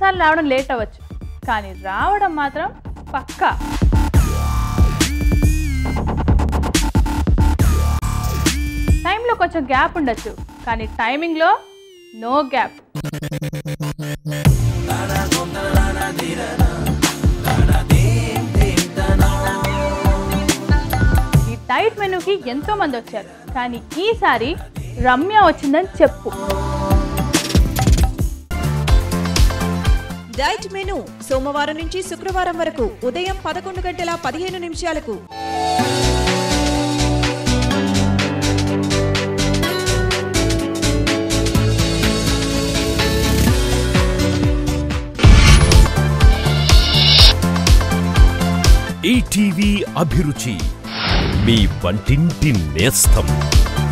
కొన్నిసార్లు రావడం లేట్ అవ్వచ్చు కానీ రావడం మాత్రం పక్కా టైంలో కొంచెం గ్యాప్ ఉండొచ్చు కానీ టైమింగ్లో నో గ్యాప్ ఈ డైట్ మెనూకి ఎంతో మంది వచ్చారు కానీ ఈసారి రమ్య వచ్చిందని చెప్పు డైట్ మెను సోమవారం నుంచి శుక్రవారం వరకు ఉదయం పదకొండు గంటల పదిహేను నిమిషాలకు ఈటీవీ అభిరుచి మీ వంటింటి నేస్తం